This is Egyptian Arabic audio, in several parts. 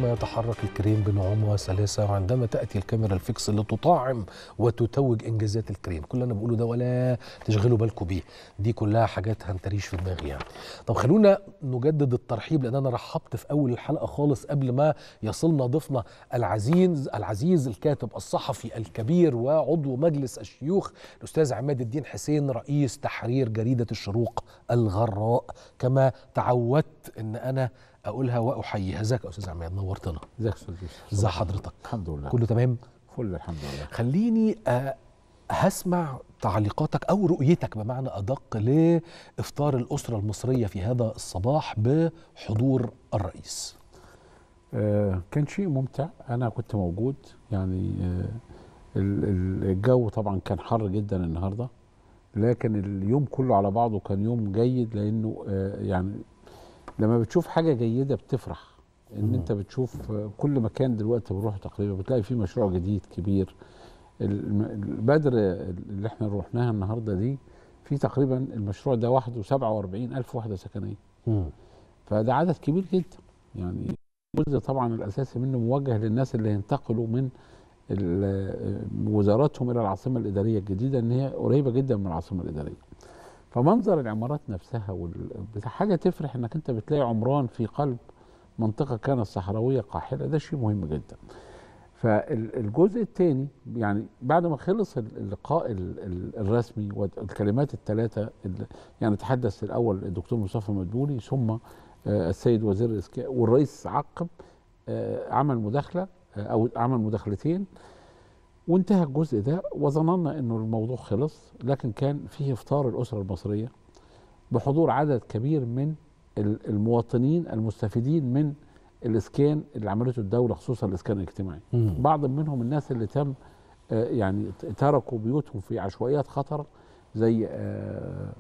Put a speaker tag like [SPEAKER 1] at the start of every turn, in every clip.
[SPEAKER 1] عندما يتحرك الكريم بنعومة وسلاسة وعندما تأتي الكاميرا الفيكس اللي تطعم وتتوج إنجازات الكريم كل أنا بقوله ده ولا تشغلوا بالكم بيه دي كلها حاجات هنتريش في دماغي يعني طب خلونا نجدد الترحيب لأن أنا رحبت في أول الحلقة خالص قبل ما يصلنا ضيفنا العزيز العزيز الكاتب الصحفي الكبير وعضو مجلس الشيوخ الأستاذ عماد الدين حسين رئيس تحرير جريدة الشروق الغراء كما تعودت ان انا اقولها واحييها ازيك يا استاذ عماد نورتنا
[SPEAKER 2] ازيك يا استاذ يوسف
[SPEAKER 1] ازي حضرتك
[SPEAKER 2] الحمد لله
[SPEAKER 1] كله تمام
[SPEAKER 2] فل الحمد لله
[SPEAKER 1] خليني آه، هسمع تعليقاتك او رؤيتك بمعنى ادق لافطار الاسره المصريه في هذا الصباح بحضور الرئيس
[SPEAKER 2] آه كان شيء ممتع انا كنت موجود يعني آه ال- ال- الجو طبعا كان حر جدا النهارده لكن اليوم كله على بعضه كان يوم جيد لانه آه يعني لما بتشوف حاجه جيده بتفرح ان
[SPEAKER 1] مم.
[SPEAKER 2] انت بتشوف آه، كل مكان دلوقتي بنروح تقريبا بتلاقي فيه مشروع جديد كبير الم- البدر اللي احنا رحناها النهارده دي في تقريبا المشروع ده وحده 47 الف وحده سكنيه
[SPEAKER 1] مم.
[SPEAKER 2] فده عدد كبير جدا يعني الجزء طبعا الاساسي منه موجه للناس اللي ينتقلوا من ال- وزاراتهم الى العاصمه الاداريه الجديده ان هي قريبه جدا من العاصمه الاداريه. فمنظر العمارات نفسها وال... بتاع- حاجه تفرح انك انت بتلاقي عمران في قلب منطقه كانت صحراويه قاحله ده شيء مهم جدا. فالجزء الثاني يعني بعد ما خلص اللقاء ال- ال- الرسمي والكلمات الثلاثه ال- يعني تحدث الاول الدكتور مصطفى مدبولي ثم آه، السيد وزير الاسكان والرئيس عقب آه، عمل مداخله آه، او عمل مداخلتين وانتهى الجزء ده وظننا انه الموضوع خلص لكن كان فيه افطار الاسره المصريه بحضور عدد كبير من ال- المواطنين المستفيدين من الاسكان اللي عملته الدوله خصوصا الاسكان الاجتماعي
[SPEAKER 1] مم.
[SPEAKER 2] بعض منهم الناس اللي تم آه، يعني ت- تركوا بيوتهم في عشوائيات خطر زي آه،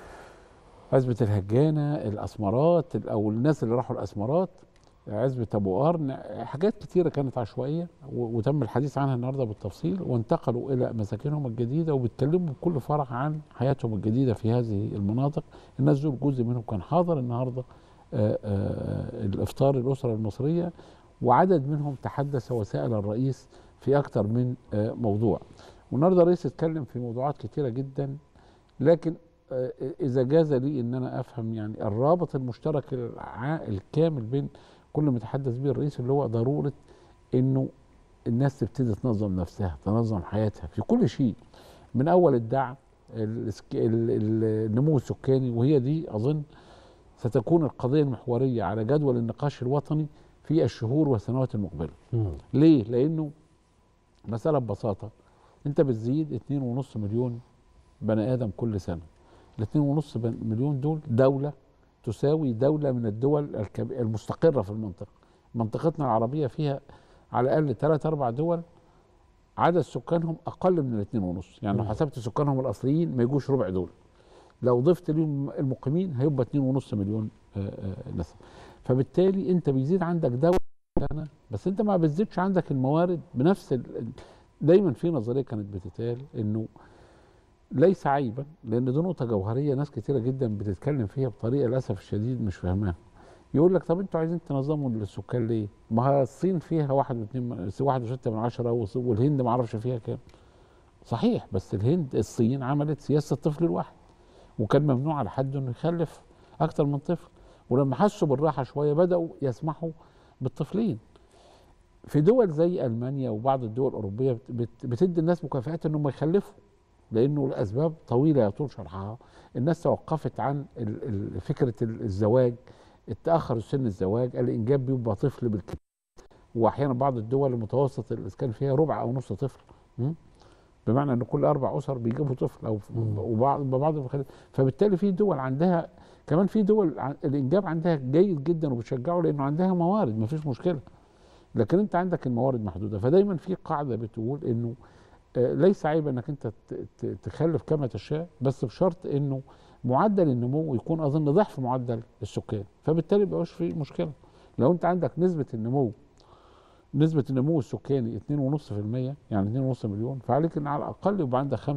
[SPEAKER 2] عزبة الهجانة الأسمرات ال- أو الناس اللي راحوا الأسمرات عزبة أبو قرن حاجات كتيرة كانت عشوائية و- وتم الحديث عنها النهاردة بالتفصيل وانتقلوا إلى مساكنهم الجديدة وبيتكلموا بكل فرح عن حياتهم الجديدة في هذه المناطق الناس دول جزء منهم كان حاضر النهاردة آه، آه، الإفطار الأسرة المصرية وعدد منهم تحدث وسأل الرئيس في أكثر من آه، موضوع والنهارده الرئيس اتكلم في موضوعات كتيرة جدا لكن آه، إذا جاز لي إن أنا أفهم يعني الرابط المشترك الع- الكامل بين كل ما تحدث به الرئيس اللي هو ضرورة إنه الناس تبتدي تنظم نفسها تنظم حياتها في كل شيء من أول الدعم الاسك- ال- ال- النمو السكاني وهي دي أظن ستكون القضية المحورية على جدول النقاش الوطني في الشهور والسنوات المقبلة
[SPEAKER 1] مم.
[SPEAKER 2] ليه؟ لأنه مسألة ببساطة أنت بتزيد 2.5 مليون بني آدم كل سنة ال 2.5 بن- مليون دول دولة تساوي دولة من الدول الكب- المستقرة في المنطقة منطقتنا العربية فيها على الأقل 3 أربع دول عدد سكانهم أقل من الاثنين ونص يعني لو
[SPEAKER 1] مم.
[SPEAKER 2] حسبت سكانهم الأصليين ما يجوش ربع دول لو ضفت لهم المقيمين هيبقى 2.5 مليون آه، آه، نسمة فبالتالي انت بيزيد عندك دولة سنة بس انت ما بتزيدش عندك الموارد بنفس ال... دايما في نظريه كانت بتتقال انه ليس عيبا لان دي نقطه جوهريه ناس كتيره جدا بتتكلم فيها بطريقه للاسف الشديد مش فاهماها يقول لك طب انتوا عايزين تنظموا السكان ليه؟ ما هي الصين فيها واحد واثنين واحد وستة من عشرة والص- والهند ما اعرفش فيها كام صحيح بس الهند الصين عملت سياسه الطفل الواحد وكان ممنوع على حد انه يخلف اكتر من طفل ولما حسوا بالراحه شويه بداوا يسمحوا بالطفلين في دول زي المانيا وبعض الدول الاوروبيه بت- بت- بتدي الناس مكافآت انهم يخلفوا لانه الاسباب طويله يطول شرحها الناس توقفت عن ال- ال- فكره ال- الزواج التاخر سن الزواج الانجاب بيبقى طفل بالكثير واحيانا بعض الدول المتوسط الاسكان فيها ربع او نص طفل م? بمعنى ان كل اربع اسر بيجيبوا طفل او
[SPEAKER 1] مم.
[SPEAKER 2] وبعض بعض المخلف فبالتالي في دول عندها كمان في دول ع- الانجاب عندها جيد جدا وبتشجعه لانه عندها موارد ما فيش مشكله لكن انت عندك الموارد محدوده فدايما في قاعده بتقول انه آه، ليس عيب انك انت ت- ت- تخلف كما تشاء بس بشرط انه معدل النمو يكون اظن ضعف معدل السكان فبالتالي ما في مشكله لو انت عندك نسبه النمو نسبه النمو السكاني 2.5% يعني 2.5 مليون فعليك ان على الاقل يبقى عندك 5%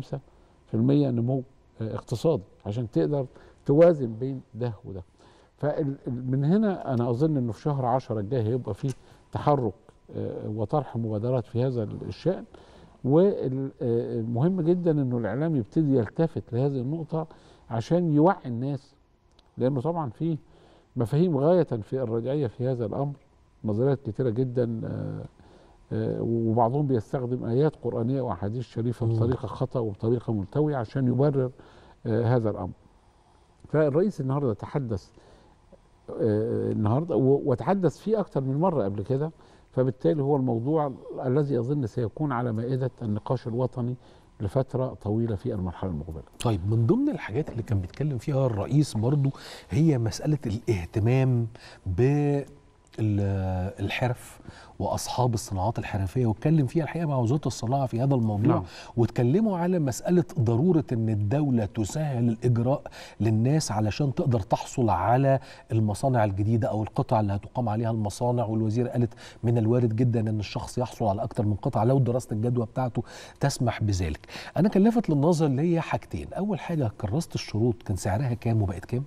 [SPEAKER 2] نمو آه، اقتصادي عشان تقدر توازن بين ده وده فمن هنا انا اظن انه في شهر 10 الجاي هيبقى فيه تحرك آه، وطرح مبادرات في هذا الشأن والمهم جدا انه الاعلام يبتدي يلتفت لهذه النقطه عشان يوعي الناس لانه طبعا في مفاهيم غايه في الرجعيه في هذا الامر نظريات كثيره جدا آه، آه، وبعضهم بيستخدم ايات قرانيه واحاديث شريفه
[SPEAKER 1] مم.
[SPEAKER 2] بطريقه خطا وبطريقه ملتويه عشان يبرر آه، هذا الامر. فالرئيس النهارده تحدث آه، النهارده و- وتحدث فيه اكثر من مره قبل كده فبالتالي هو الموضوع الذي اظن سيكون على مائده النقاش الوطني لفتره طويله في المرحله المقبله.
[SPEAKER 1] طيب من ضمن الحاجات اللي كان بيتكلم فيها الرئيس برضو هي مسألة الاهتمام بالحرف واصحاب الصناعات الحرفيه واتكلم فيها الحقيقه مع وزاره الصناعه في هذا الموضوع
[SPEAKER 2] نعم.
[SPEAKER 1] واتكلموا على مساله ضروره ان الدوله تسهل الاجراء للناس علشان تقدر تحصل على المصانع الجديده او القطع اللي هتقام عليها المصانع والوزيره قالت من الوارد جدا ان الشخص يحصل على اكتر من قطعه لو دراسه الجدوى بتاعته تسمح بذلك. انا كان لافت للنظر اللي هي حاجتين، اول حاجه كراسه الشروط كان سعرها كام وبقت كام؟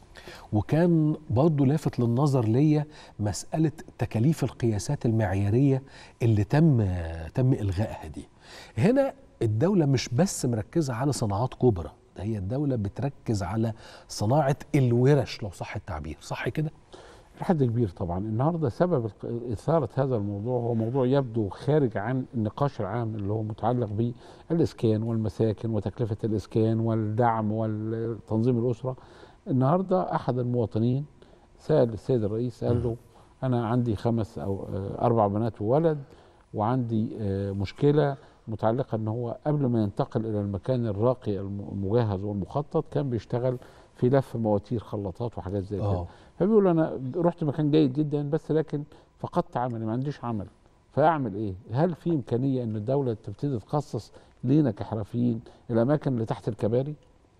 [SPEAKER 1] وكان برضه لافت للنظر ليا مسألة تكاليف القياسات المعيارية اللي تم تم إلغائها دي هنا الدولة مش بس مركزة على صناعات كبرى ده هي الدولة بتركز على صناعة الورش لو صح التعبير صح كده؟
[SPEAKER 2] لحد كبير طبعا النهارده سبب الق- اثاره هذا الموضوع هو موضوع يبدو خارج عن النقاش العام اللي هو متعلق بالاسكان والمساكن وتكلفه الاسكان والدعم وتنظيم الاسره النهارده احد المواطنين سال السيد الرئيس قال له انا عندي خمس او آه، اربع بنات وولد وعندي آه، مشكله متعلقه ان هو قبل ما ينتقل الى المكان الراقي الم- المجهز والمخطط كان بيشتغل في لف مواتير خلاطات وحاجات زي كده
[SPEAKER 1] اه
[SPEAKER 2] فبيقول انا رحت مكان جيد جدا بس لكن فقدت عملي ما عنديش عمل فاعمل ايه؟ هل في امكانيه ان الدوله تبتدي تخصص لينا كحرفيين الاماكن اللي تحت الكباري؟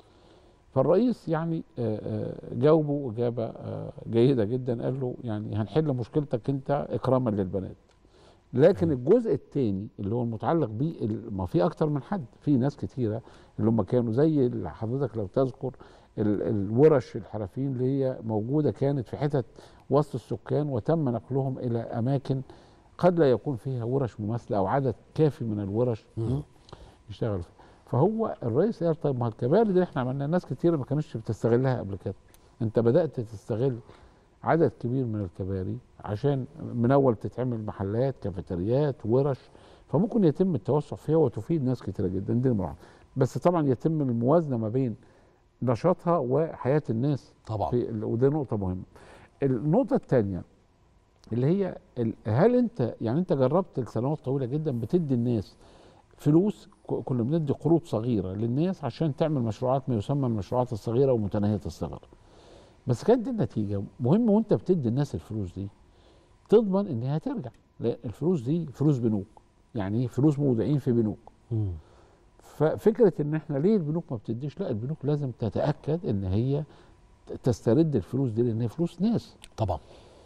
[SPEAKER 2] فالرئيس يعني آه، آه، جاوبه اجابه آه، جيده جدا قال له يعني هنحل مشكلتك انت اكراما للبنات. لكن الجزء الثاني اللي هو المتعلق بيه ال- ما في اكتر من حد في ناس كتيره اللي هم كانوا زي اللي حضرتك لو تذكر ال- الورش الحرفيين اللي هي موجوده كانت في حتت وسط السكان وتم نقلهم الى اماكن قد لا يكون فيها ورش مماثله او عدد كافي من الورش
[SPEAKER 1] مم.
[SPEAKER 2] يشتغل فيها فهو الرئيس قال طيب ما الكباري دي احنا عملنا ناس كتيره ما كانتش بتستغلها قبل كده انت بدات تستغل عدد كبير من الكباري عشان من اول تتعمل محلات كافيتريات ورش فممكن يتم التوسع فيها وتفيد ناس كتيره جدا دي نمرة واحد. بس طبعا يتم الموازنه ما بين نشاطها وحياه الناس
[SPEAKER 1] طبعا
[SPEAKER 2] في ال- ودي نقطة مهمة. النقطة الثانية اللي هي ال- هل انت يعني انت جربت لسنوات طويلة جدا بتدي الناس فلوس ك- كنا بندي قروض صغيرة للناس عشان تعمل مشروعات ما يسمى المشروعات الصغيرة ومتناهية الصغر. بس كانت دي النتيجة مهم وانت بتدي الناس الفلوس دي تضمن ان هي هترجع لأن الفلوس دي فلوس بنوك يعني ايه فلوس مودعين في بنوك
[SPEAKER 1] مم.
[SPEAKER 2] ففكره ان احنا ليه البنوك ما بتديش لا البنوك لازم تتاكد ان هي تسترد الفلوس دي لان هي فلوس ناس
[SPEAKER 1] طبعا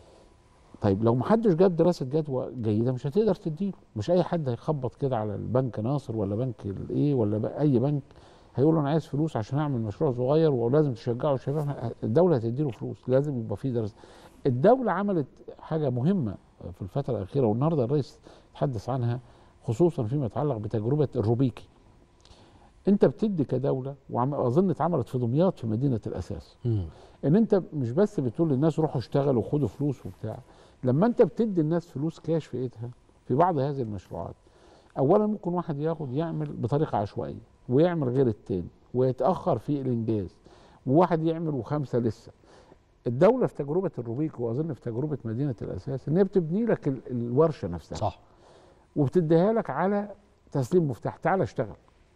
[SPEAKER 2] طيب لو ما حدش جاب دراسه جدوى جيده مش هتقدر تديله مش اي حد هيخبط كده على البنك ناصر ولا بنك الايه ولا بقى اي بنك هيقول له انا عايز فلوس عشان اعمل مشروع صغير ولازم تشجعه الشباب الدوله هتديله فلوس لازم يبقى في دراسه الدوله عملت حاجه مهمه في الفتره الاخيره والنهارده الرئيس تحدث عنها خصوصا فيما يتعلق بتجربه الروبيكي انت بتدي كدوله واظن اتعملت في دمياط في مدينه الاساس
[SPEAKER 1] مم.
[SPEAKER 2] ان انت مش بس بتقول للناس روحوا اشتغلوا وخدوا فلوس وبتاع لما انت بتدي الناس فلوس كاش في ايدها في بعض هذه المشروعات اولا ممكن واحد ياخد يعمل بطريقه عشوائيه ويعمل غير التاني ويتاخر في الانجاز وواحد يعمل وخمسه لسه الدوله في تجربه الروبيك واظن في تجربه مدينه الاساس ان هي بتبني لك ال- الورشه نفسها
[SPEAKER 1] صح
[SPEAKER 2] وبتديها لك على تسليم مفتاح تعالى اشتغل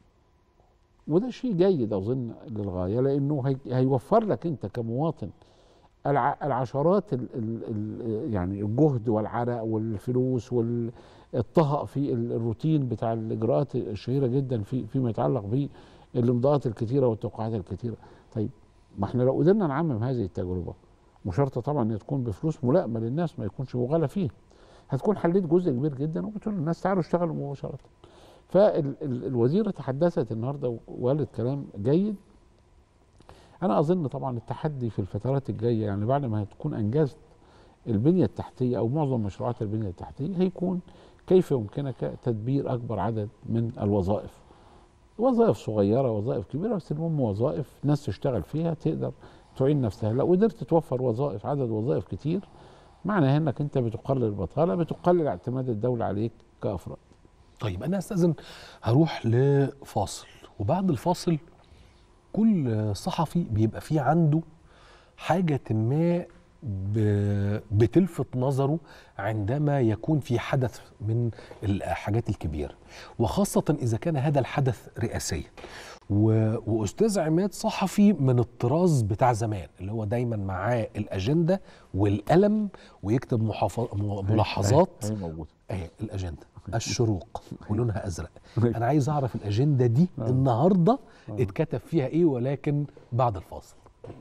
[SPEAKER 2] وده شيء جيد اظن للغايه لانه هي هيوفر لك انت كمواطن الع- العشرات ال ال ال يعني الجهد والعرق والفلوس والطهق في ال- الروتين بتاع الاجراءات الشهيره جدا في فيما يتعلق بالامضاءات الكثيره والتوقيعات الكثيره طيب ما احنا لو قدرنا نعمم هذه التجربه وشرط طبعا ان تكون بفلوس ملائمه للناس ما يكونش مغالى فيها هتكون حليت جزء كبير جدا وبتقول للناس تعالوا اشتغلوا مباشره فالوزيره تحدثت النهارده وقالت كلام جيد انا اظن طبعا التحدي في الفترات الجايه يعني بعد ما تكون انجزت البنيه التحتيه او معظم مشروعات البنيه التحتيه هيكون كيف يمكنك تدبير اكبر عدد من الوظائف وظائف صغيره وظائف كبيره بس المهم وظائف ناس تشتغل فيها تقدر تعين نفسها لو قدرت توفر وظائف عدد وظائف كتير معناها انك انت بتقلل البطاله بتقلل اعتماد الدوله عليك كافراد
[SPEAKER 1] طيب انا استاذن هروح لفاصل وبعد الفاصل كل صحفي بيبقى فيه عنده حاجة ما ب- بتلفت نظره عندما يكون في حدث من الحاجات الكبيرة وخاصة إذا كان هذا الحدث رئاسيا و- وأستاذ عماد صحفي من الطراز بتاع زمان اللي هو دايما معاه الأجندة والقلم ويكتب محافظ ملاحظات
[SPEAKER 2] هي موجوده
[SPEAKER 1] اهي الاجنده الشروق ولونها ازرق انا عايز اعرف الاجنده دي النهارده اتكتب فيها ايه ولكن بعد الفاصل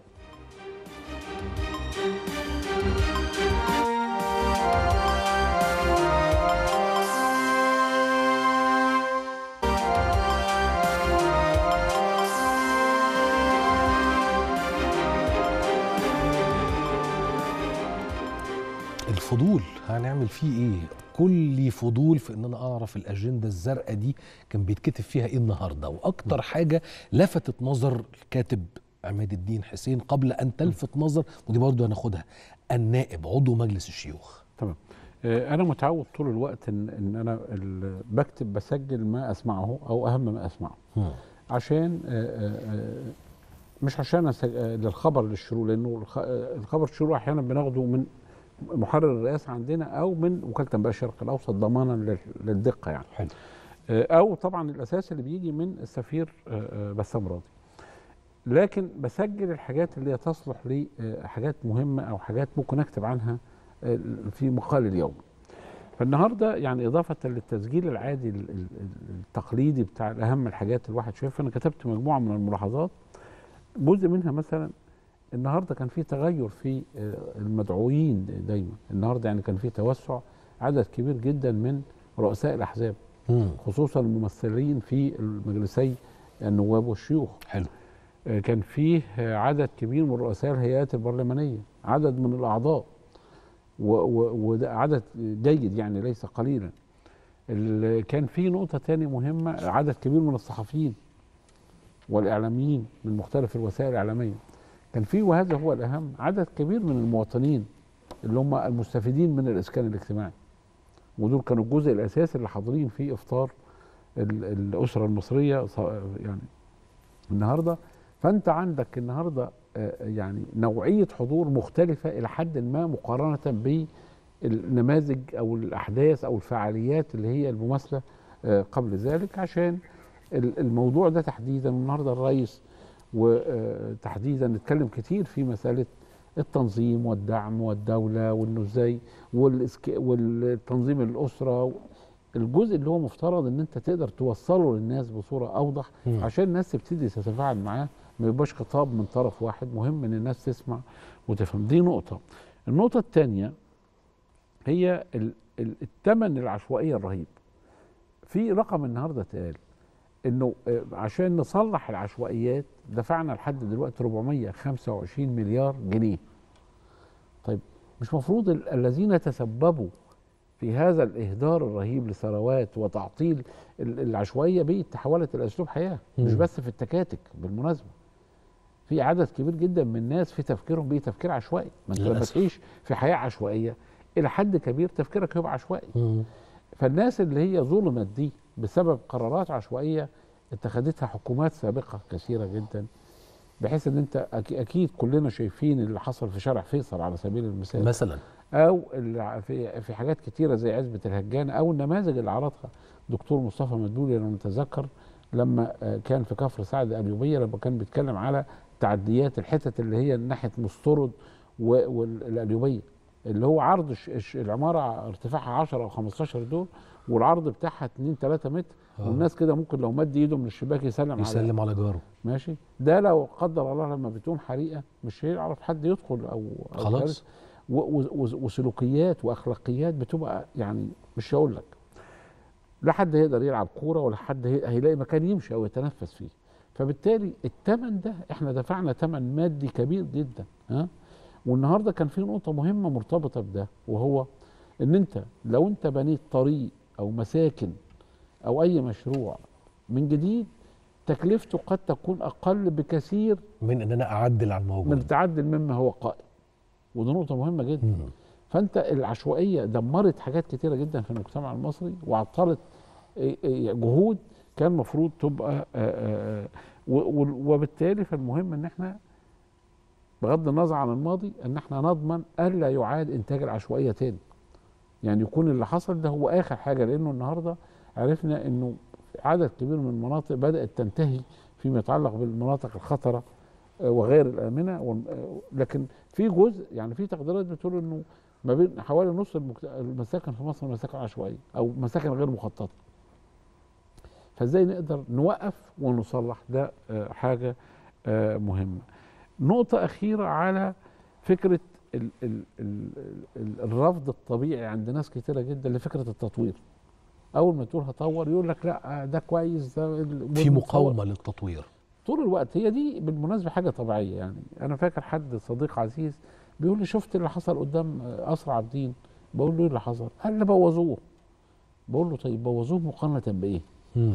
[SPEAKER 1] الفضول هنعمل فيه ايه كل فضول في ان انا اعرف الاجنده الزرقاء دي كان بيتكتب فيها ايه النهارده واكتر حاجه لفتت نظر الكاتب عماد الدين حسين قبل ان تلفت نظر ودي برضو هناخدها النائب عضو مجلس الشيوخ
[SPEAKER 2] تمام آه، انا متعود طول الوقت ان ان انا ال- بكتب بسجل ما اسمعه او اهم ما اسمعه عشان آه، آه، آه، مش عشان أسج- آه، للخبر للشروق لانه الخ- آه، الخبر الشروق احيانا بناخده من محرر الرئاسه عندنا او من وكاله انباء الشرق الاوسط ضمانا لل- للدقه يعني
[SPEAKER 1] حلو
[SPEAKER 2] آه، او طبعا الاساس اللي بيجي من السفير آه، آه، بسام راضي لكن بسجل الحاجات اللي هي تصلح لحاجات مهمه او حاجات ممكن اكتب عنها آه، في مقال اليوم فالنهارده يعني اضافه للتسجيل العادي ال- ال- ال- التقليدي بتاع اهم الحاجات الواحد شايفها انا كتبت مجموعه من الملاحظات جزء منها مثلا النهارده كان في تغير في آه، المدعوين دايما النهارده يعني كان في توسع عدد كبير جدا من رؤساء الاحزاب
[SPEAKER 1] مم.
[SPEAKER 2] خصوصا الممثلين في المجلسي النواب والشيوخ
[SPEAKER 1] حلو
[SPEAKER 2] آه، كان فيه آه، عدد كبير من رؤساء الهيئات البرلمانية عدد من الأعضاء و- و- وده عدد جيد يعني ليس قليلا ال- كان في نقطة تانية مهمة عدد كبير من الصحفيين والإعلاميين من مختلف الوسائل الإعلامية كان في وهذا هو الأهم عدد كبير من المواطنين اللي هم المستفيدين من الإسكان الاجتماعي ودول كانوا الجزء الأساسي اللي حاضرين في إفطار ال- الأسرة المصرية ص- يعني النهارده فانت عندك النهارده آه، يعني نوعيه حضور مختلفه الى حد ما مقارنه بالنماذج او الاحداث او الفعاليات اللي هي المماثله آه، قبل ذلك عشان ال- الموضوع ده تحديدا النهارده الرئيس وتحديدا نتكلم كتير في مساله التنظيم والدعم والدوله وانه ازاي والإسك- والتنظيم الاسره الجزء اللي هو مفترض ان انت تقدر توصله للناس بصوره اوضح
[SPEAKER 1] مم.
[SPEAKER 2] عشان الناس تبتدي تتفاعل معاه ما يبقاش خطاب من طرف واحد مهم ان الناس تسمع وتفهم دي نقطه النقطه الثانيه هي ال- ال- الثمن العشوائيه الرهيب في رقم النهارده اتقال انه آه، عشان نصلح العشوائيات دفعنا لحد دلوقتي 425 مليار جنيه طيب مش مفروض ال- الذين تسببوا في هذا الاهدار الرهيب لثروات وتعطيل ال- العشوائيه بيه تحولت الى اسلوب حياه مش
[SPEAKER 1] مم.
[SPEAKER 2] بس في التكاتك بالمناسبه في عدد كبير جدا من الناس في تفكيرهم بيه تفكير عشوائي ما انت لما
[SPEAKER 1] للأسف.
[SPEAKER 2] تعيش في حياه عشوائيه الى حد كبير تفكيرك هيبقى عشوائي
[SPEAKER 1] مم.
[SPEAKER 2] فالناس اللي هي ظلمت دي بسبب قرارات عشوائيه اتخذتها حكومات سابقه كثيره جدا بحيث ان انت أكي- اكيد كلنا شايفين اللي حصل في شارع فيصل على سبيل المثال
[SPEAKER 1] مثلا
[SPEAKER 2] او اللي في في حاجات كتيره زي عزبه الهجانه او النماذج اللي عرضها دكتور مصطفى مدبولي لو نتذكر لما آه، كان في كفر سعد اليوبيه لما كان بيتكلم على تعديات الحتت اللي هي ناحيه مسترد و- والاليوبيه اللي هو عرض الش- الش- العماره ارتفاعها 10 او 15 دور والعرض بتاعها 2 3 متر
[SPEAKER 1] آه.
[SPEAKER 2] والناس كده ممكن لو مد ايده من الشباك يسلم على
[SPEAKER 1] يسلم على جاره
[SPEAKER 2] ماشي ده لو قدر الله لما بتقوم حريقه مش هيعرف حد يدخل او أو
[SPEAKER 1] خلاص
[SPEAKER 2] خارج. و- و- و- وسلوكيات واخلاقيات بتبقى يعني مش هقول لك لا حد هيقدر يلعب كوره ولا حد هي- هيلاقي مكان يمشي او يتنفس فيه فبالتالي الثمن ده احنا دفعنا ثمن مادي كبير جدا ها والنهارده كان في نقطه مهمه مرتبطه بده وهو ان انت لو انت بنيت طريق او مساكن او اي مشروع من جديد تكلفته قد تكون اقل بكثير
[SPEAKER 1] من ان انا اعدل على
[SPEAKER 2] من
[SPEAKER 1] الموجود
[SPEAKER 2] التعدل مما هو قائم ودي نقطه مهمه جدا
[SPEAKER 1] مم.
[SPEAKER 2] فانت العشوائيه دمرت حاجات كتيره جدا في المجتمع المصري وعطلت إيه إيه جهود كان المفروض تبقى آه، آه، و- و- وبالتالي فالمهم ان احنا بغض النظر عن الماضي ان احنا نضمن الا يعاد انتاج العشوائيه تاني يعني يكون اللي حصل ده هو اخر حاجه لانه النهارده عرفنا انه عدد كبير من المناطق بدات تنتهي فيما يتعلق بالمناطق الخطره آه، وغير الامنه وال- آه، لكن في جزء يعني في تقديرات بتقول انه ما بين حوالي نص المكت- المساكن في مصر مساكن عشوائيه او مساكن غير مخططه فازاي نقدر نوقف ونصلح ده آه، حاجه آه، مهمه نقطه اخيره على فكره ال ال ال ال الرفض الطبيعي عند ناس كتيره جدا لفكره التطوير اول ما تقول هطور يقول لك لا ده كويس ده ال-
[SPEAKER 1] في مقاومه للتطوير
[SPEAKER 2] طول الوقت هي دي بالمناسبه حاجه طبيعيه يعني انا فاكر حد صديق عزيز بيقول لي شفت اللي حصل قدام اسرع عابدين بقول له ايه اللي حصل قال لي بوظوه بقول له طيب بوظوه مقارنه بايه
[SPEAKER 1] مم.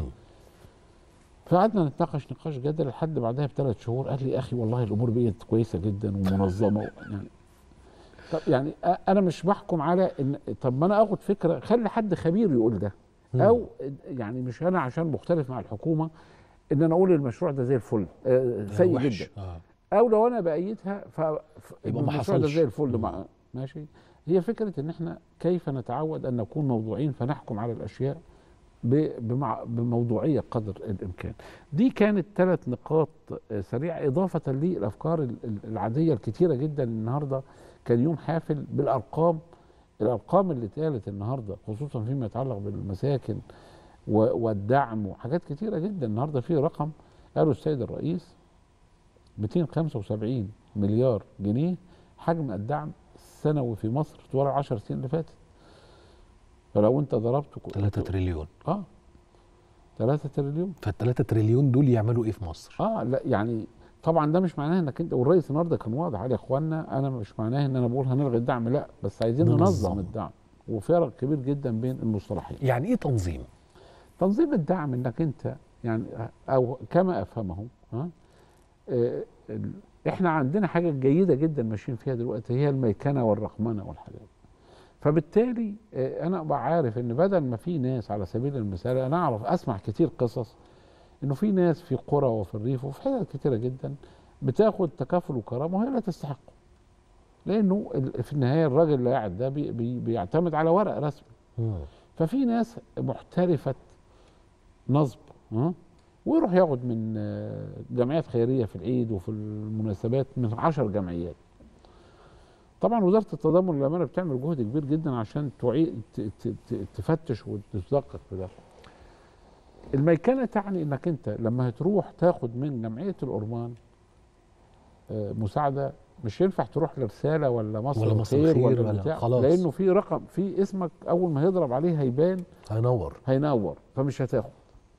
[SPEAKER 2] فقعدنا نتناقش نقاش جدل لحد بعدها بثلاث شهور قال لي يا اخي والله الامور بقت كويسه جدا ومنظمه يعني طب يعني أ- انا مش بحكم على ان طب ما انا اخد فكره خلي حد خبير يقول ده
[SPEAKER 1] مم.
[SPEAKER 2] او يعني مش انا عشان مختلف مع الحكومه ان انا اقول المشروع ده زي الفل آه،
[SPEAKER 1] ده
[SPEAKER 2] سيء
[SPEAKER 1] وحش.
[SPEAKER 2] جدا
[SPEAKER 1] آه.
[SPEAKER 2] او لو انا بايدها ف ف-
[SPEAKER 1] يبقى ما
[SPEAKER 2] المشروع ده
[SPEAKER 1] حصلش.
[SPEAKER 2] زي الفل
[SPEAKER 1] مم.
[SPEAKER 2] مع ماشي هي فكره ان احنا كيف نتعود ان نكون موضوعين فنحكم على الاشياء ب- بمع بموضوعيه قدر الامكان. دي كانت ثلاث نقاط آه، سريعه اضافه للافكار ال- ال- العاديه الكتيره جدا النهارده كان يوم حافل بالارقام الارقام اللي اتقالت النهارده خصوصا فيما يتعلق بالمساكن و- والدعم وحاجات كتيره جدا النهارده في رقم قاله السيد الرئيس 275 مليار جنيه حجم الدعم السنوي في مصر طوال العشر سنين اللي فاتت فلو انت ضربته
[SPEAKER 1] 3 تريليون
[SPEAKER 2] اه 3 تريليون
[SPEAKER 1] فال 3 تريليون دول يعملوا ايه في مصر؟
[SPEAKER 2] اه لا يعني طبعا ده مش معناه انك انت والرئيس النهارده كان واضح على اخواننا انا مش معناه ان انا بقول هنلغي الدعم لا بس عايزين
[SPEAKER 1] ننظم.
[SPEAKER 2] ننظم الدعم وفرق كبير جدا بين المصطلحين
[SPEAKER 1] يعني ايه تنظيم؟
[SPEAKER 2] تنظيم الدعم انك انت يعني او كما افهمه ها آه، ال- احنا عندنا حاجه جيده جدا ماشيين فيها دلوقتي هي الميكنه والرقمنه والحاجات فبالتالي آه، انا ابقى عارف ان بدل ما في ناس على سبيل المثال انا اعرف اسمع كتير قصص انه في ناس في قرى وفي الريف وفي حتت كتيره جدا بتاخد تكافل وكرامه وهي لا تستحقه لانه ال- في النهايه الراجل اللي قاعد ده بي بي بيعتمد على ورق رسمي
[SPEAKER 1] مم.
[SPEAKER 2] ففي ناس محترفة نصب ها ويروح ياخد من آه، جمعيات خيرية في العيد وفي المناسبات من عشر جمعيات طبعا وزارة التضامن والأمانة بتعمل جهد كبير جدا عشان تعيد ت- ت- ت- تفتش وتدقق في ده الميكنة تعني انك انت لما هتروح تاخد من جمعية الأورمان آه، مساعدة مش ينفع تروح لرسالة ولا مصر
[SPEAKER 1] ولا مصر
[SPEAKER 2] الخير
[SPEAKER 1] الخير
[SPEAKER 2] ولا,
[SPEAKER 1] ولا-
[SPEAKER 2] بتاع
[SPEAKER 1] خلاص.
[SPEAKER 2] لأنه في رقم في اسمك أول ما هيضرب عليه هيبان
[SPEAKER 1] هينور
[SPEAKER 2] هينور فمش هتاخد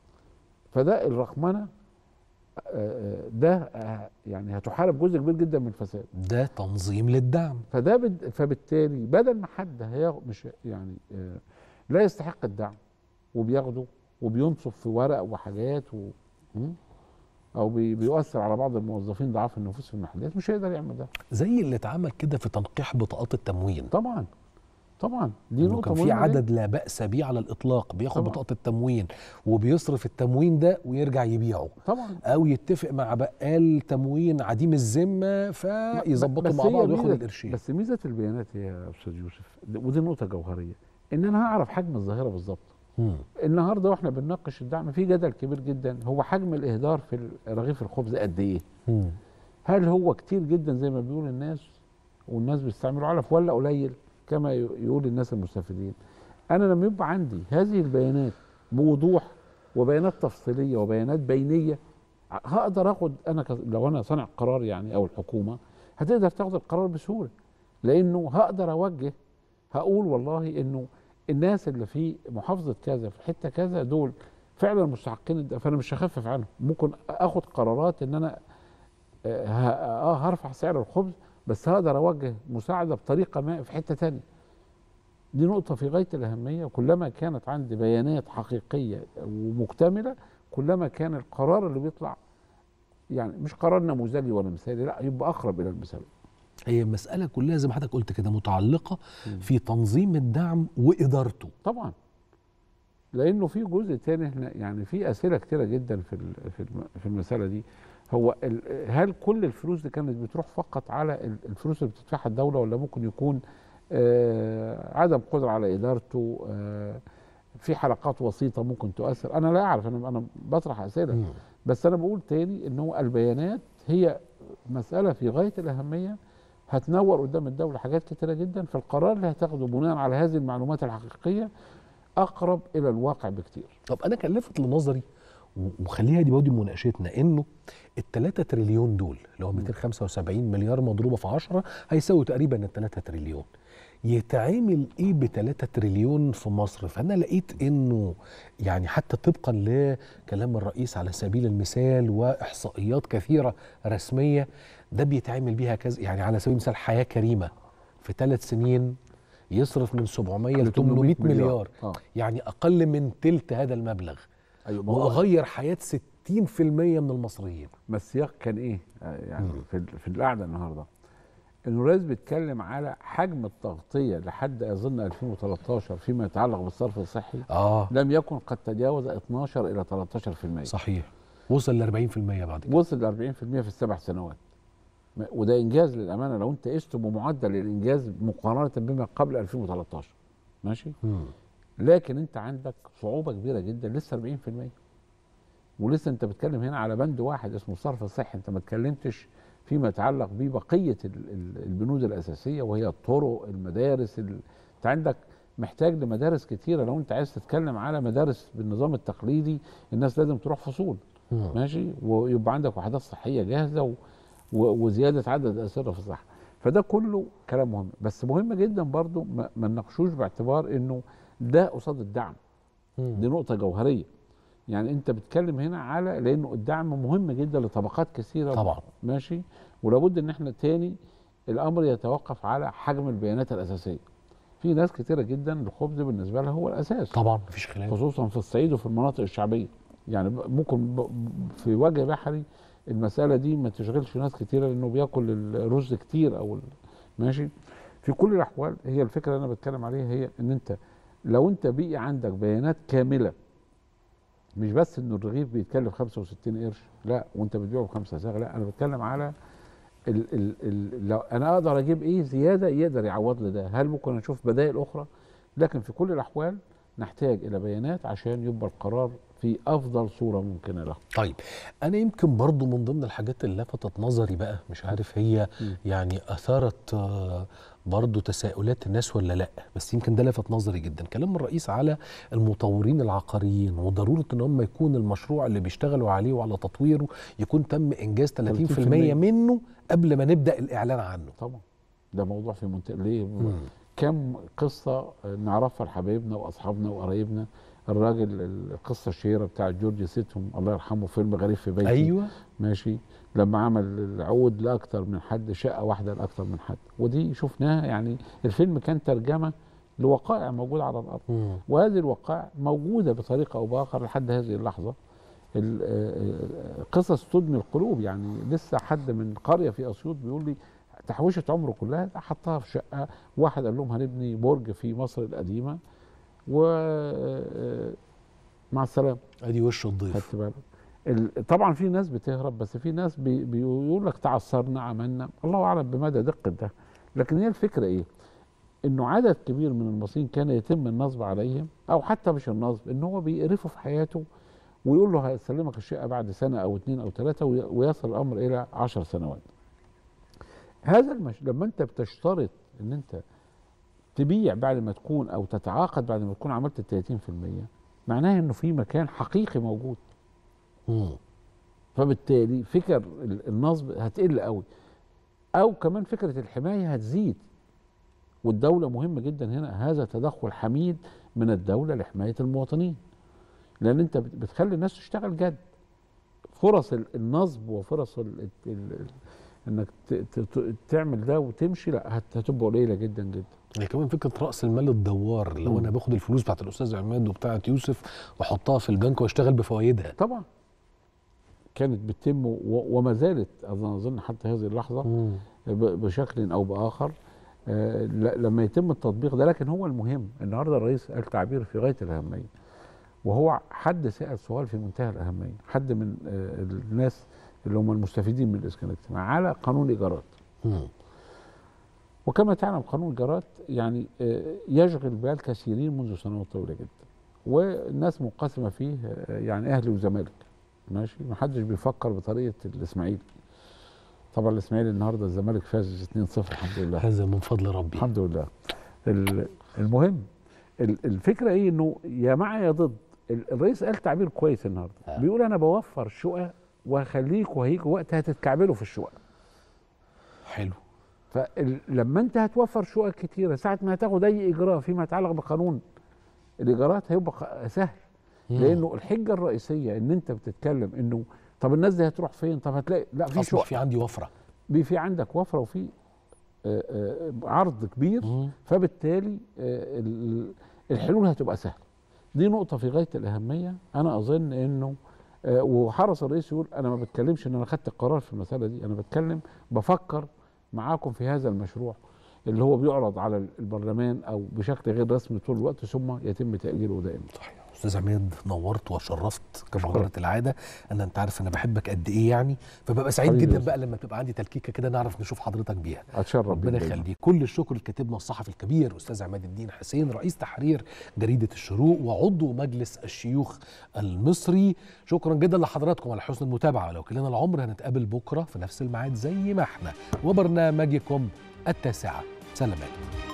[SPEAKER 2] فده الرقمنه آه، آه، ده آه، يعني هتحارب جزء كبير جدا من الفساد
[SPEAKER 1] ده تنظيم للدعم
[SPEAKER 2] فده بد فبالتالي بدل ما حد هياخد مش يعني آه، لا يستحق الدعم وبياخده وبينصب في ورق وحاجات و م? او بي بيؤثر على بعض الموظفين ضعاف النفوس في المحلات مش هيقدر يعمل ده
[SPEAKER 1] زي اللي اتعمل كده في تنقيح بطاقات التموين
[SPEAKER 2] طبعا طبعا دي
[SPEAKER 1] إنه
[SPEAKER 2] نقطه
[SPEAKER 1] كان في
[SPEAKER 2] مهمة جداً.
[SPEAKER 1] عدد لا بأس به على الإطلاق بياخد
[SPEAKER 2] طبعا.
[SPEAKER 1] بطاقة التموين وبيصرف التموين ده ويرجع يبيعه
[SPEAKER 2] طبعا
[SPEAKER 1] أو يتفق مع بقال تموين عديم الذمة فيظبطوا
[SPEAKER 2] بس
[SPEAKER 1] مع
[SPEAKER 2] هي
[SPEAKER 1] بعض وياخد
[SPEAKER 2] ميزة-
[SPEAKER 1] القرشين
[SPEAKER 2] بس ميزه البيانات يا استاذ يوسف د- ودي نقطه جوهريه ان انا هعرف حجم الظاهره بالظبط
[SPEAKER 1] مم.
[SPEAKER 2] النهارده واحنا بنناقش الدعم في جدل كبير جدا هو حجم الاهدار في رغيف الخبز قد ايه
[SPEAKER 1] مم.
[SPEAKER 2] هل هو كتير جدا زي ما بيقول الناس والناس بيستعملوا علف ولا قليل كما ي- يقول الناس المستفيدين انا لما يبقى عندي هذه البيانات بوضوح وبيانات تفصيليه وبيانات بينيه ع- هقدر اخد انا ك- لو انا صانع قرار يعني او الحكومه هتقدر تاخد القرار بسهوله لانه هقدر اوجه هقول والله انه الناس اللي في محافظه كذا في حته كذا دول فعلا مستحقين الد- فانا مش هخفف عنهم ممكن اخد قرارات ان انا آه، ه- اه هرفع سعر الخبز بس هقدر اوجه مساعده بطريقه ما في حته تانية دي نقطه في غايه الاهميه كلما كانت عندي بيانات حقيقيه ومكتمله كلما كان القرار اللي بيطلع يعني مش قرار نموذجي ولا مثالي لا يبقى اقرب الى المثاليه
[SPEAKER 1] هي المساله كلها زي ما حضرتك قلت كده متعلقه
[SPEAKER 2] مم.
[SPEAKER 1] في تنظيم الدعم وادارته
[SPEAKER 2] طبعا لانه في جزء تاني احنا يعني في اسئله كتيره جدا في ال- في الم- في المساله دي هو ال- هل كل الفلوس دي كانت بتروح فقط على ال- الفلوس اللي بتدفعها الدوله ولا ممكن يكون آه عدم قدره على ادارته آه في حلقات وسيطه ممكن تؤثر انا لا اعرف انا انا بطرح اسئله
[SPEAKER 1] مم.
[SPEAKER 2] بس انا بقول تاني ان هو البيانات هي مساله في غايه الاهميه هتنور قدام الدوله حاجات كتيره جدا فالقرار اللي هتاخده بناء على هذه المعلومات الحقيقيه اقرب الى الواقع بكتير
[SPEAKER 1] طب انا كان لافت لنظري و- وخليها دي بودي مناقشتنا انه ال 3 تريليون دول اللي هو 275 مليار مضروبه في 10 هيساوي تقريبا ال 3 تريليون يتعامل ايه ب 3 تريليون في مصر فانا لقيت انه يعني حتى طبقا لكلام الرئيس على سبيل المثال واحصائيات كثيره رسميه ده بيتعامل بيها كذا يعني على سبيل المثال حياه كريمه في ثلاث سنين يصرف من 700 ل 800 مليار
[SPEAKER 2] اه
[SPEAKER 1] يعني اقل من تلت هذا المبلغ
[SPEAKER 2] ايوه ما هو
[SPEAKER 1] واغير حياه 60% من المصريين
[SPEAKER 2] ما السياق كان ايه آه، يعني
[SPEAKER 1] مم.
[SPEAKER 2] في ال- في القعده النهارده انه الرئيس بيتكلم على حجم التغطيه لحد اظن 2013 فيما يتعلق بالصرف الصحي
[SPEAKER 1] اه
[SPEAKER 2] لم يكن قد تجاوز 12 الى 13%
[SPEAKER 1] صحيح وصل ل 40% بعد كده
[SPEAKER 2] وصل ل 40% في السبع سنوات ما- وده انجاز للامانه لو انت قسته بمعدل الانجاز مقارنه بما قبل 2013 ماشي
[SPEAKER 1] مم.
[SPEAKER 2] لكن انت عندك صعوبه كبيره جدا لسه 40% ولسه انت بتتكلم هنا على بند واحد اسمه الصرف الصحي انت ما اتكلمتش فيما يتعلق ببقيه ال- ال- البنود الاساسيه وهي الطرق المدارس ال... انت عندك محتاج لمدارس كتيره لو انت عايز تتكلم على مدارس بالنظام التقليدي الناس لازم تروح فصول
[SPEAKER 1] مم.
[SPEAKER 2] ماشي ويبقى عندك وحدات صحيه جاهزه و... و... وزياده عدد الاسره في الصحه فده كله كلام مهم بس مهم جدا برضو ما, ما نناقشوش باعتبار انه ده قصاد الدعم
[SPEAKER 1] مم.
[SPEAKER 2] دي نقطه جوهريه يعني انت بتتكلم هنا على لانه الدعم مهم جدا لطبقات كثيره
[SPEAKER 1] طبعا
[SPEAKER 2] ماشي ولابد ان احنا تاني الامر يتوقف على حجم البيانات الاساسيه في ناس كثيره جدا الخبز بالنسبه لها هو الاساس
[SPEAKER 1] طبعا مفيش خلاف
[SPEAKER 2] خصوصا في الصعيد وفي المناطق الشعبيه يعني ب- ممكن ب- في وجه بحري المساله دي ما تشغلش ناس كتيره لانه بياكل الرز كتير او ال- ماشي في كل الاحوال هي الفكره اللي انا بتكلم عليها هي ان انت لو انت بقي عندك بيانات كامله مش بس انه الرغيف بيتكلف 65 قرش لا وانت بتبيعه بخمسة صاغ لا انا بتكلم على ال ال ال لو انا اقدر اجيب ايه زياده يقدر يعوض لي ده هل ممكن اشوف بدائل اخرى لكن في كل الاحوال نحتاج الى بيانات عشان يبقى القرار في افضل صوره ممكنه له
[SPEAKER 1] طيب انا يمكن برضو من ضمن الحاجات اللي لفتت نظري بقى مش عارف هي
[SPEAKER 2] مم.
[SPEAKER 1] يعني اثارت آه، برضو تساؤلات الناس ولا لا بس يمكن ده لفت نظري جدا كلام الرئيس على المطورين العقاريين وضروره ان هم يكون المشروع اللي بيشتغلوا عليه وعلى تطويره يكون تم انجاز 30%
[SPEAKER 2] 30%
[SPEAKER 1] منه قبل ما نبدا الاعلان عنه
[SPEAKER 2] طبعا ده موضوع في منتهى ليه
[SPEAKER 1] مم.
[SPEAKER 2] كم قصه نعرفها لحبايبنا واصحابنا وقرايبنا الراجل القصه الشهيره بتاع جورج سيتهم الله يرحمه فيلم غريب في بيتي
[SPEAKER 1] ايوه
[SPEAKER 2] ماشي لما عمل العقود لاكثر من حد شقه واحده لاكثر من حد ودي شفناها يعني الفيلم كان ترجمه لوقائع موجوده على الارض
[SPEAKER 1] مم.
[SPEAKER 2] وهذه الوقائع موجوده بطريقه او باخر لحد هذه اللحظه ال- آه، آه، قصص تدمي القلوب يعني لسه حد من قريه في اسيوط بيقول لي تحويشه عمره كلها حطها في شقه واحد قال لهم هنبني برج في مصر القديمه و آه، مع السلامه
[SPEAKER 1] ادي وش الضيف
[SPEAKER 2] خدت بالك ال- طبعا في ناس بتهرب بس في ناس بي بيقول لك تعثرنا عملنا الله اعلم بمدى دقه ده لكن هي الفكره ايه انه عدد كبير من المصريين كان يتم النصب عليهم او حتى مش النصب ان هو بيقرفه في حياته ويقول له هسلمك الشقه بعد سنه او اثنين او ثلاثه وي- ويصل الامر الى عشر سنوات هذا المش... لما انت بتشترط ان انت تبيع بعد ما تكون او تتعاقد بعد ما تكون عملت ال 30% معناها انه في مكان حقيقي موجود
[SPEAKER 1] مم.
[SPEAKER 2] فبالتالي فكر ال- النصب هتقل قوي او كمان فكره الحمايه هتزيد والدوله مهمه جدا هنا هذا تدخل حميد من الدوله لحمايه المواطنين لان انت بت- بتخلي الناس تشتغل جد فرص ال- النصب وفرص ال- ال- انك ت- ت- ت- تعمل ده وتمشي لا هت- هتبقى قليله جدا جدا
[SPEAKER 1] يعني كمان فكره راس المال الدوار لو
[SPEAKER 2] مم.
[SPEAKER 1] انا باخد الفلوس بتاعت الاستاذ عماد وبتاعت يوسف واحطها في البنك واشتغل بفوائدها
[SPEAKER 2] طبعا كانت بتتم و- وما زالت اظن اظن حتى هذه اللحظه
[SPEAKER 1] مم.
[SPEAKER 2] ب- بشكل او باخر آه، ل- لما يتم التطبيق ده لكن هو المهم النهارده الرئيس قال تعبير في غايه الاهميه وهو حد سال سؤال في منتهى الاهميه حد من آه، الناس اللي هم المستفيدين من الاسكان الاجتماعي على قانون الايجارات
[SPEAKER 1] مم.
[SPEAKER 2] وكما تعلم قانون الايجارات يعني آه، يشغل بال كثيرين منذ سنوات طويله جدا والناس منقسمه فيه آه، يعني اهلي وزمالك ماشي ما حدش بيفكر بطريقه الاسماعيلي طبعا الاسماعيلي النهارده الزمالك فاز 2-0 الحمد لله
[SPEAKER 1] هذا من فضل ربي
[SPEAKER 2] الحمد لله ال- المهم ال- الفكره ايه انه يا مع يا ضد ال- الرئيس قال تعبير كويس النهارده
[SPEAKER 1] آه.
[SPEAKER 2] بيقول انا بوفر شقق وهخليكوا هيجي وقت هتتكعبلوا في الشقق
[SPEAKER 1] حلو
[SPEAKER 2] فلما انت هتوفر شقق كتيره ساعه ما هتاخد اي اجراء فيما يتعلق بقانون الايجارات هيبقى خ- سهل
[SPEAKER 1] مم.
[SPEAKER 2] لانه الحجه الرئيسيه ان انت بتتكلم انه طب الناس دي هتروح فين طب هتلاقي لا في
[SPEAKER 1] اصبح
[SPEAKER 2] شقق
[SPEAKER 1] في عندي وفره
[SPEAKER 2] بي- في عندك وفره وفي آه، آه، عرض كبير
[SPEAKER 1] مم.
[SPEAKER 2] فبالتالي آه، ال- الحلول هتبقى سهله دي نقطه في غايه الاهميه انا اظن انه آه، وحرص الرئيس يقول انا ما بتكلمش ان انا خدت القرار في المساله دي انا بتكلم بفكر معاكم في هذا المشروع اللي هو بيعرض على البرلمان او بشكل غير رسمي طول الوقت ثم يتم تاجيله دائما
[SPEAKER 1] صحيح استاذ عماد نورت وشرفت كما جرت العاده انا انت عارف انا بحبك قد ايه يعني فببقى سعيد
[SPEAKER 2] حبيبي
[SPEAKER 1] جدا
[SPEAKER 2] يا
[SPEAKER 1] بقى لما تبقى عندي تلكيكه كده نعرف نشوف حضرتك بيها
[SPEAKER 2] اتشرف
[SPEAKER 1] ربنا
[SPEAKER 2] بيك دايماً.
[SPEAKER 1] يخليك كل الشكر لكاتبنا الصحفي الكبير استاذ عماد الدين حسين رئيس تحرير جريده الشروق وعضو مجلس الشيوخ المصري شكرا جدا لحضراتكم على حسن المتابعه لو كلنا العمر هنتقابل بكره في نفس الميعاد زي ما احنا وبرنامجكم التاسعه سلامات